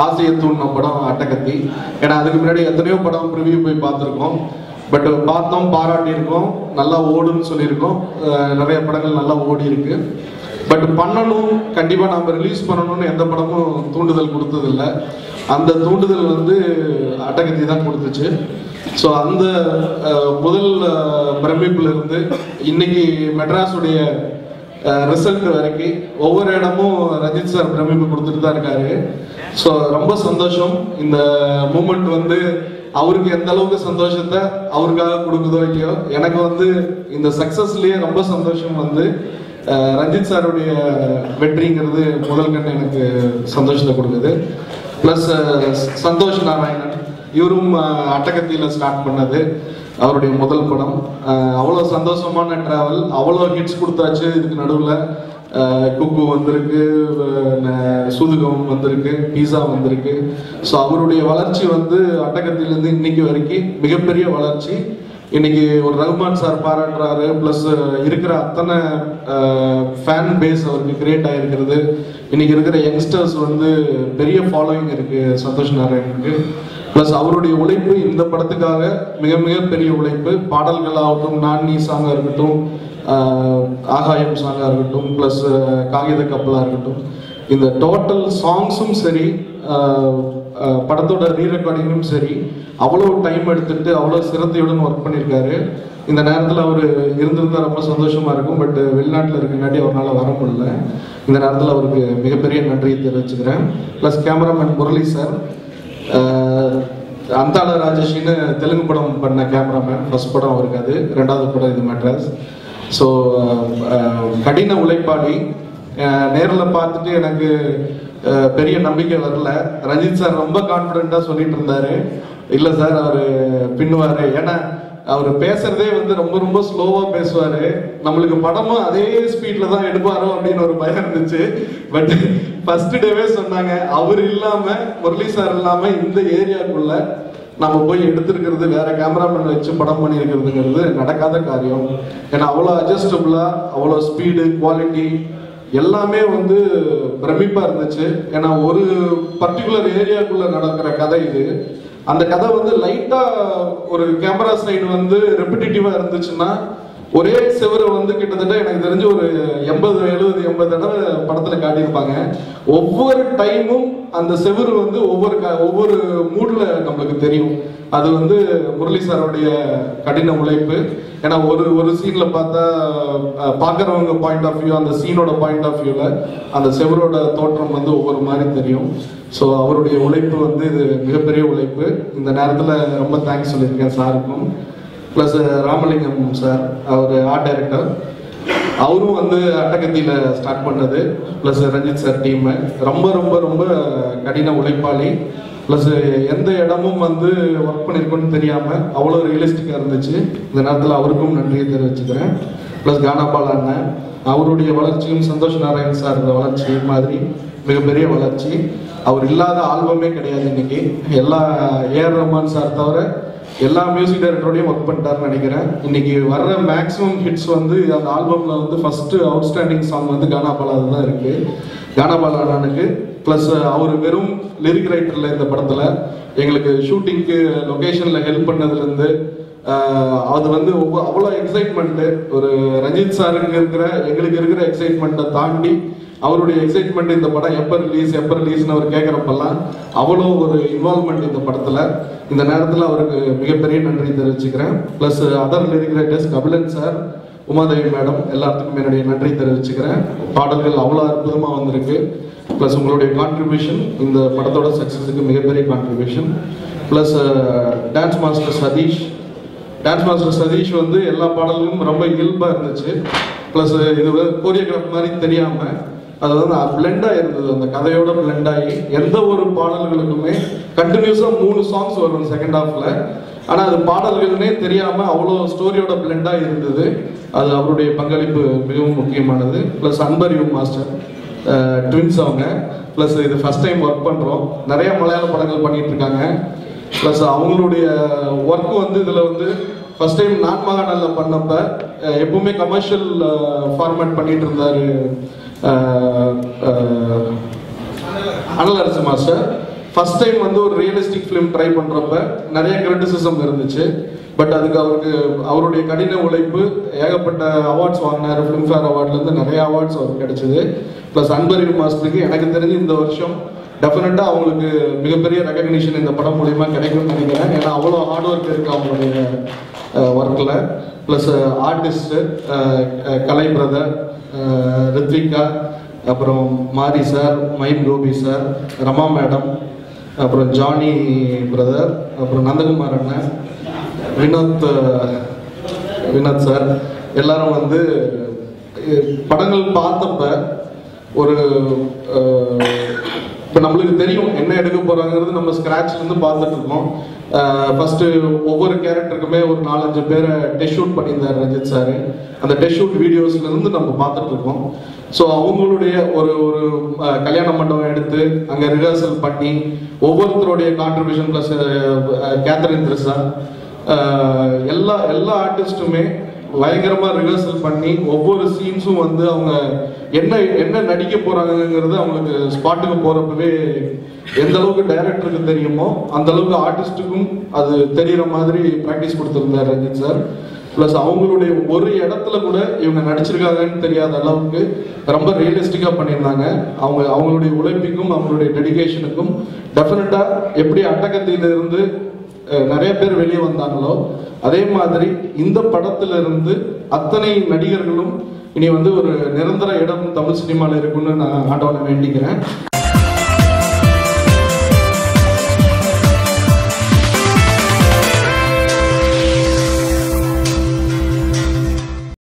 ஆசையை தூண்டின படம் அட்டகத்தி ஏன்னா அதுக்கு முன்னாடி எத்தனையோ படம் ப்ரிவியூ போய் பார்த்துருக்கோம் பட் பார்த்தோம் பாராட்டியிருக்கோம் நல்லா ஓடுன்னு சொல்லியிருக்கோம் அஹ் நிறைய படங்கள் நல்லா ஓடி இருக்கு பட் பண்ணணும் கண்டிப்பா நாம ரிலீஸ் பண்ணணும்னு எந்த படமும் தூண்டுதல் கொடுத்ததில்ல அந்த தூண்டுதல் வந்து அட்டகத்தி தான் கொடுத்துச்சு ஸோ அந்த அஹ், முதல் அஹ், பிரமிப்புல இருந்து இன்னைக்கு மெட்ராஸுடைய ரிசல்ட் வரைக்கும் ஒவ்வொரு இடமும் ரஜித் சார் பிரமிப்பு கொடுத்துட்டு தான் இருக்காரு ஸோ ரொம்ப சந்தோஷம் இந்த மூமெண்ட் வந்து அவருக்கு எந்த அளவுக்கு சந்தோஷத்தை அவருக்காக கொடுக்குதோ இல்லையோ எனக்கு வந்து இந்த சக்சஸ்லயே ரொம்ப சந்தோஷம் வந்து அஹ், ரஞ்சித் சாருடைய வெற்றிங்கிறது முதல் கண்டு எனக்கு சந்தோஷத்தை கொடுக்குது ப்ளஸ் சந்தோஷ் நாராயணன் இவரும் அஹ், அட்டகத்தியில ஸ்டார்ட் பண்ணது அவருடைய முதல் படம் அஹ், அவ்வளோ சந்தோஷமான டிராவல் அவ்வளோ ஹிட்ஸ் கொடுத்தாச்சு இதுக்கு நடுவில் குக்கு வந்திருக்கு அஹ், சூதுகம் வந்திருக்கு பீஸா வந்திருக்கு ஸோ அவருடைய வளர்ச்சி வந்து அட்டகத்திலேருந்து இன்னைக்கு வரைக்கும் மிகப்பெரிய வளர்ச்சி இன்னைக்கு ஒரு ரகுமான் சார் பாராட்டுறாரு ப்ளஸ் இருக்கிற அத்தனை ஃபேன் பேஸ் அவருக்கு கிரியேட் ஆகிருக்கிறது இன்னைக்கு இருக்கிற யங்ஸ்டர்ஸ் வந்து பெரிய ஃபாலோயிங் இருக்கு சந்தோஷ் நாராயணனுக்கு ப்ளஸ் அவருடைய உழைப்பு இந்த படத்துக்காக மிக மிக பெரிய உழைப்பு பாடல்கள் ஆகட்டும் நானி சாங்காக இருக்கட்டும் ஆஹ் ஆகாயம் சாங்காக இருக்கட்டும் ப்ளஸ் காகித கப்பலாக இருக்கட்டும் இந்த டோட்டல் சாங்ஸும் சரி ஆஹ் ஆஹ் படத்தோட ரீ ரெக்கார்டிங்கும் சரி அவ்வளோ டைம் எடுத்துட்டு அவ்வளோ சிரத்தையுடன் ஒர்க் பண்ணியிருக்காரு இந்த நேரத்தில் அவர் இருந்திருந்தா ரொம்ப சந்தோஷமா இருக்கும் பட் வெளிநாட்டில் இருக்கங்காட்டி அவரால் வர முடியல இந்த நேரத்தில் அவருக்கு மிகப்பெரிய நன்றியை தெரிவிச்சுக்கிறேன் ப்ளஸ் கேமராமேன் முரளி சார் ஆஹ் அந்தாள ராஜேஷின்னு தெலுங்கு படம் பண்ண கேமராமேன் ஃபர்ஸ்ட் படம் அவருக்கு அது ரெண்டாவது படம் இது மெட்ராஸ் ஸோ கடின உழைப்பாளி நேரில் பார்த்துட்டு எனக்கு அஹ், பெரிய நம்பிக்கை வரல ரஞ்சித் சார் ரொம்ப கான்ஃபிடென்ட்டாக சொல்லிட்டு இருந்தாரு இல்லை சார் அவர் பின்னுவார் ஏன்னா அவர் பேசுறதே வந்து ரொம்ப ரொம்ப ஸ்லோவாக பேசுவார் நம்மளுக்கு படமும் அதே ஸ்பீடில் தான் எடுப்பாரோ அப்படின்னு ஒரு பயம் இருந்துச்சு பட் ஃபர்ஸ்ட் டேவே சொன்னாங்க அவர் இல்லாமல் முரளி சார் இல்லாமல் இந்த ஏரியாக்குள்ள நம்ம போய் எடுத்திருக்கிறது வேற கேமராமேன் வச்சு படம் பண்ணியிருக்கிறதுங்கிறது நடக்காத காரியம் ஏன்னா அவ்வளோ அட்ஜஸ்டபுளா அவ்வளோ ஸ்பீடு குவாலிட்டி எல்லாமே வந்து பிரமிப்பா இருந்துச்சு ஏன்னா ஒரு பர்டிகுலர் ஏரியாக்குள்ள நடக்கிற கதை இது அந்த கதை வந்து லைட்டா ஒரு கேமரா சைடு வந்து ரெப்பிட்டேட்டிவா இருந்துச்சுன்னா ஒரே செவரை வந்து கிட்டத்தட்ட எனக்கு தெரிஞ்சு ஒரு எண்பது எழுபது எண்பது தடவை படத்துல காட்டியிருப்பாங்க ஒவ்வொரு டைமும் அந்த செவுரு வந்து ஒவ்வொரு க- ஒவ்வொரு மூட்ல நம்மளுக்கு தெரியும் அது வந்து முரளி சாரோடைய கடின உழைப்பு ஏன்னா ஒரு ஒரு சீன்ல பார்த்தா அஹ், பார்க்கறவங்க பாயிண்ட் ஆஃப் வியூ அந்த சீனோட பாயிண்ட் ஆஃப் வியூல அந்த செவரோட தோற்றம் வந்து ஒவ்வொரு மாதிரி தெரியும் ஸோ அவருடைய உழைப்பு வந்து இது மிகப்பெரிய உழைப்பு இந்த நேரத்தில் ரொம்ப தேங்க்ஸ் சொல்லியிருக்கேன் சாருக்கும் ப்ளஸ் ராமலிங்கம் சார் அவர் ஆர்ட் டைரக்டர் அவரும் வந்து அட்டகத்தியில் ஸ்டார்ட் பண்ணது ப்ளஸ் ரஞ்சித் சார் டீம் ரொம்ப ரொம்ப ரொம்ப கடின உழைப்பாளி ப்ளஸ் எந்த இடமும் வந்து ஒர்க் பண்ணியிருக்கோன்னு தெரியாமல் அவ்வளோ ரியலிஸ்டிக்காக இருந்துச்சு இந்த நேரத்தில் அவருக்கும் நன்றியை தெரிவிச்சுக்கிறேன் ப்ளஸ் கானாபால் அண்ணன் அவருடைய வளர்ச்சியும் சந்தோஷ் நாராயண் சார் வளர்ச்சி மாதிரி மிகப்பெரிய வளர்ச்சி அவர் இல்லாத ஆல்பமே கிடையாது இன்னைக்கு எல்லா ஏஆர் ரஹ்மான் சார் தவிர எல்லா மியூசிக் டைரக்டரோடையும் ஒர்க் பண்ணிட்டாருன்னு நினைக்கிறேன் இன்னைக்கு வர்ற மேக்ஸிமம் ஹிட்ஸ் வந்து அந்த ஆல்பம்ல வந்து ஃபர்ஸ்ட் அவுட்ஸ்டாண்டிங் சாங் வந்து கானா பாலாது தான் இருக்கு கானா பாலானுக்கு ப்ளஸ் அவர் வெறும் லிரிக் ரைட்டர்ல இந்த படத்துல எங்களுக்கு ஷூட்டிங்க்கு லொகேஷன்ல ஹெல்ப் பண்ணதுலேருந்து ஆஹ் அது வந்து ஒவ்வொ- அவ்வளோ எக்ஸைட்மெண்ட் ஒரு ரஞ்சித் சாருக்கு இருக்கிற எங்களுக்கு இருக்கிற எக்ஸைட்மெண்ட்டை தாண்டி அவருடைய எக்ஸைட்மெண்ட் இந்த படம் எப்போ ரிலீஸ் எப்போ ரிலீஸ்னு அவர் கேட்குறப்பெல்லாம் அவ்வளோ ஒரு இன்வால்மெண்ட் இந்த படத்தில் இந்த நேரத்தில் அவருக்கு மிகப்பெரிய நன்றி தெரிவிச்சுக்கிறேன் plus other lyric writers Kabilan sir Umadevi madam எல்லாத்துக்கும் என்னுடைய நன்றி தெரிவிச்சுக்கிறேன் பாடல்கள் அவ்வளோ அற்புதமாக வந்திருக்கு ப்ளஸ் உங்களுடைய கான்ட்ரிபியூஷன் இந்த படத்தோட சக்ஸஸுக்கு மிகப்பெரிய contribution plus dance master Sathish dance master Sathish வந்து எல்லா பாடல்களும் ரொம்ப இயல்பாக இருந்துச்சு ப்ளஸ் இது கோரியோகிராஃப் மாதிரி தெரியாமல் அது வந்து பிளெண்டாக இருந்தது அந்த கதையோட blend ஆகி எந்த ஒரு பாடல்களுக்குமே கண்டினியூஸாக மூணு சாங்ஸ் வரும் செகண்ட் ஹாஃப்ல ஆனால் அது பாடல்கள்னே தெரியாமல் அவ்வளோ ஸ்டோரியோட பிளெண்டாக இருந்தது அது அவருடைய பங்களிப்பு மிகவும் முக்கியமானது ப்ளஸ் அன்பரியூ மாஸ்டர் ட்வின்ஸ் அவங்க ப்ளஸ் இது ஃபர்ஸ்ட் டைம் ஒர்க் பண்ணுறோம் நிறைய மலையாள படங்கள் பண்ணிட்டு இருக்காங்க ப்ளஸ் அவங்களுடைய ஒர்க் வந்து இதில் வந்து ஃபர்ஸ்ட் டைம் நான் மகாநாளில் பண்ணப்ப அஹ், எப்பவுமே கமர்ஷியல் ஃபார்மேட் பண்ணிட்டு இருந்தாரு அஹ், அஹ், அனலரசு மாஸ்டர் ஃபர்ஸ்ட் டைம் வந்து ஒரு ரியலிஸ்டிக் ஃபிலிம் ட்ரை பண்றப்ப நிறைய கிரிட்டிசிசம் இருந்துச்சு பட் அதுக்கு அவருக்கு அவருடைய கடின உழைப்பு ஏகப்பட்ட அவார்ட்ஸ் வாங்கினார் ஃபிலிம்ஃபேர் அவார்ட்லேருந்து நிறைய அவார்ட்ஸ் அவருக்கு கிடைச்சது ப்ளஸ் அன்பரின் மாஸ்டருக்கு எனக்கு தெரிஞ்சு இந்த வருஷம் டெஃபினட்டாக அவங்களுக்கு மிகப்பெரிய ரெகக்னிஷன் இந்த படம் மூலியமா கிடைக்கும்னு நினைக்கிறேன் ஏன்னா அவ்வளோ ஹார்ட் ஒர்க் இருக்கு அவங்களுடைய ஒர்க்கில் plus artist Kalai brother Riythvika அப்புறம் Mari sir Mime Gopi sir Rama madam அப்புறம் ஜானி பிரதர் அப்புறம் நந்தகுமார் அண்ணன் வினோத் அஹ், வினோத் சார் எல்லாரும் வந்து அஹ், படங்கள் பார்த்தப்ப ஒரு இப்போ நம்மளுக்கு தெரியும் என்ன எடுக்க போறாங்கிறது நம்ம ஸ்கிராச்ல இருந்து பார்த்துட்டு இருக்கோம் ஃபர்ஸ்ட் ஒவ்வொரு கேரக்டருக்குமே ஒரு நாலஞ்சு பேரை டெஸ்ட் ஷூட் பண்ணியிருந்தார் ரஞ்சித் சார் அந்த டெஸ்ட் ஷூட் வீடியோஸ்ல இருந்து நம்ம பார்த்துட்டு இருக்கோம் ஸோ அவங்களுடைய ஒரு ஒரு அஹ், கல்யாண மண்டபம் எடுத்து அங்கே ரிஹர்சல் பண்ணி ஒவ்வொருத்தருடைய கான்ட்ரிபியூஷன் ப்ளஸ் கேத்தரின் திரிசா ஆஹ் எல்லா எல்லா ஆர்டிஸ்ட்டுமே பயங்கரமா ரிஹர்சல் பண்ணி ஒவ்வொரு சீன்ஸும் வந்து அவங்க என்ன என்ன நடிக்க போறாங்கங்கிறது அவங்களுக்கு ஸ்பாட்டுக்கு போறப்பவே எந்த அளவுக்கு டைரக்டருக்கு தெரியுமோ அந்த அளவுக்கு ஆர்டிஸ்ட்டுக்கும் அது தெரியற மாதிரி ப்ராக்டிஸ் கொடுத்துருந்தார் ரஞ்சித் சார் ப்ளஸ் அவங்களுடைய ஒரு இடத்துல கூட இவங்க நடிச்சிருக்காங்கன்னு தெரியாத அளவுக்கு ரொம்ப ரியலிஸ்டிக்காக பண்ணியிருந்தாங்க அவங்க அவங்களுடைய உழைப்புக்கும் அவங்களுடைய டெடிகேஷனுக்கும் டெஃபினட்டாக எப்படி அட்டகத்திலிருந்து அஹ் நிறைய பேர் வெளியே வந்தாங்களோ அதே மாதிரி இந்த படத்துல இருந்து அத்தனை நடிகர்களும் இனி வந்து ஒரு நிரந்தர இடம் தமிழ் சினிமால இருக்குன்னு நான் ஆண்டவனை வேண்டிக்கிறேன்